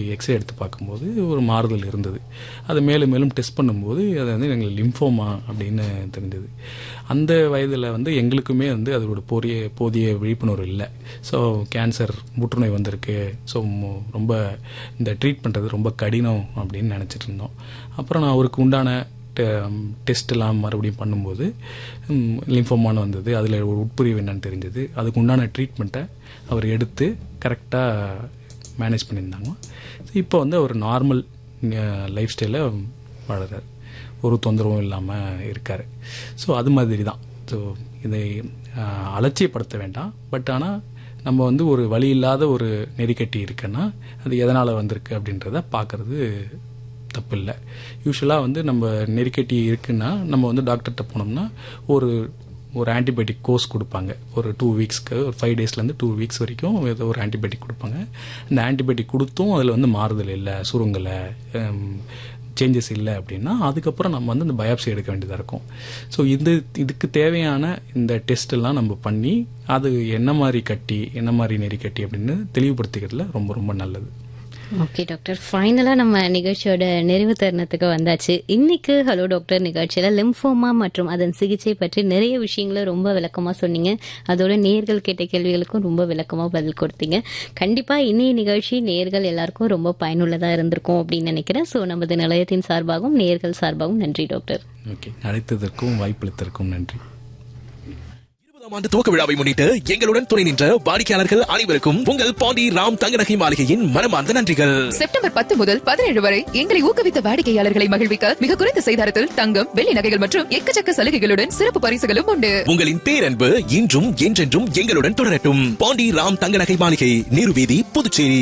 x ray எடுத்து பார்க்கும்போது ஒரு மாறுதல் இருந்தது அதை மேலும் மேலும் டெஸ்ட் பண்ணும்போது அது வந்து எங்களுக்கு லிம்ஃபோமா அப்படின்னு தெரிஞ்சது அந்த வயதில் வந்து எங்களுக்குமே வந்து அதோட போதிய போதிய விழிப்புணர்வு இல்லை ஸோ கேன்சர் புற்றுநோய் வந்திருக்கு ஸோ ரொம்ப இந்த ட்ரீட் பண்ணுறது ரொம்ப கடினம் அப்படின்னு நினச்சிட்டு இருந்தோம் அப்புறம் நான் அவருக்கு உண்டான டெஸ்ட் எல்லாம் மறுபடியும் பண்ணும்போது லிம்ஃபோமான்னு வந்தது அதில் ஒரு உட்பிரிவு என்னன்னு தெரிஞ்சது அதுக்கு உண்டான ட்ரீட்மெண்ட்டை அவர் எடுத்து கரெக்டாக மேனேஜ் பண்ணியிருந்தாங்க இப்போ வந்து அவர் நார்மல் லைஃப் ஸ்டைலை வாழறார் ஒரு தொந்தரவும் இல்லாமல் இருக்கார் ஸோ அது மாதிரி தான் ஸோ இதை அஹ், அலட்சியப்படுத்த வேண்டாம் பட் ஆனால் நம்ம வந்து ஒரு வழி இல்லாத ஒரு நெறிக்கட்டி இருக்குன்னா அது எதனால் வந்திருக்கு அப்படின்றத பார்க்கறது தப்பு இல்லை யூஸ்வலாக வந்து நம்ம நெருக்கட்டி இருக்குன்னா நம்ம வந்து டாக்டர்கிட்ட போனோம்னா ஒரு ஒரு ஆன்டிபயோட்டிக் கோர்ஸ் கொடுப்பாங்க ஒரு டூ வீக்ஸ்க்கு ஒரு ஃபைவ் டேஸ்லேருந்து டூ வீக்ஸ் வரைக்கும் ஏதோ ஒரு ஆன்டிபயோட்டிக் கொடுப்பாங்க இந்த ஆன்டிபயோட்டிக் கொடுத்தும் அதில் வந்து மாறுதல் இல்லை சுருங்கலை சேஞ்சஸ் இல்லை அப்படின்னா அதுக்கப்புறம் நம்ம வந்து இந்த பயாப்சி எடுக்க வேண்டியதாக இருக்கும் ஸோ இது இதுக்கு தேவையான இந்த டெஸ்ட் எல்லாம் நம்ம பண்ணி அது என்ன மாதிரி கட்டி என்ன மாதிரி நெறி கட்டி அப்படின்னு தெளிவுபடுத்திக்கிறதுல ரொம்ப ரொம்ப நல்லது ஓகே டாக்டர் ஃபைனலா நம்ம நிகழ்ச்சியோட நிறைவு தருணத்துக்கு வந்தாச்சு இன்னைக்கு ஹலோ டாக்டர் நிகழ்ச்சியில லிம்ஃபோமா மற்றும் அதன் சிகிச்சை பற்றி நிறைய விஷயங்களை ரொம்ப விளக்கமா சொன்னீங்க அதோட நேர்கள் கேட்ட கேள்விகளுக்கும் ரொம்ப விளக்கமா பதில் கொடுத்தீங்க கண்டிப்பா இன்னைய நிகழ்ச்சி நேர்கள் எல்லாருக்கும் ரொம்ப பயனுள்ளதா இருந்திருக்கும் அப்படின்னு நினைக்கிறேன் ஸோ நமது நிலையத்தின் சார்பாகவும் நேர்கள் சார்பாகவும் நன்றி டாக்டர் ஓகே அழைத்ததற்கும் வாய்ப்பளித்ததற்கும் நன்றி இருபதாம் ஆண்டு துவக்க விழாவை முன்னிட்டு எங்களுடன் துணை நின்ற வாடிக்கையாளர்கள் அனைவருக்கும் உங்கள் பாண்டி ராம் தங்கநகை மாளிகையின் மனமார்ந்த நன்றிகள் செப்டம்பர் பத்து முதல் பதினேழு வரை எங்களை ஊக்குவித்த வாடிக்கையாளர்களை மகிழ்விக்க மிக குறைந்த செய்தாரத்தில் தங்கம் வெள்ளி நகைகள் மற்றும் எக்கச்சக்க சலுகைகளுடன் சிறப்பு பரிசுகளும் உண்டு உங்களின் பேரன்பு இன்றும் என்றென்றும் எங்களுடன் தொடரட்டும் பாண்டி ராம் தங்கநகை மாளிகை நீருவீதி புதுச்சேரி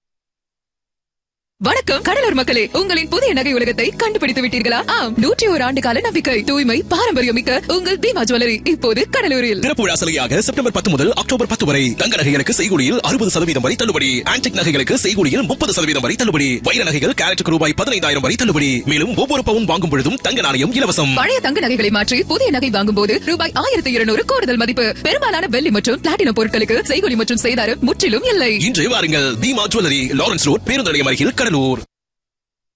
வணக்கம் கடலூர் மக்களே உங்களின் புதிய நகை உலகத்தை கண்டுபிடித்து விட்டீர்களா ஆம் நூற்றி ஒரு ஆண்டு கால நம்பிக்கை தூய்மை பாரம்பரியம் மிக்க உங்கள் தீமா ஜுவல்லரி இப்போது கடலூரில் திறப்பு விழா சலுகையாக செப்டம்பர் பத்து முதல் அக்டோபர் பத்து வரை தங்க நகைகளுக்கு செய்கூலியில் அறுபது சதவீதம் வரை தள்ளுபடி ஆன்டிக் நகைகளுக்கு செய்கூலியில் முப்பது சதவீதம் வரை தள்ளுபடி வைர நகைகள் கேரட்டுக்கு ரூபாய் பதினைந்தாயிரம் வரை தள்ளுபடி மேலும் ஒவ்வொரு பவுன் வாங்கும் பொழுதும் தங்க நாணயம் இலவசம் பழைய தங்க நகைகளை மாற்றி புதிய நகை வாங்கும் போது ரூபாய் ஆயிரத்தி இருநூறு கூடுதல் மதிப்பு பெரும்பாலான வெள்ளி மற்றும் பிளாட்டினம் பொருட்களுக்கு செய்கூலி மற்றும் செய்தாரம் முற்றிலும் இல்லை இன்று வாருங்கள் தீமா ஜுவல்லரி லாரன்ஸ் ரோட் பேருந்து நிலையம் அருகில் கடலூர்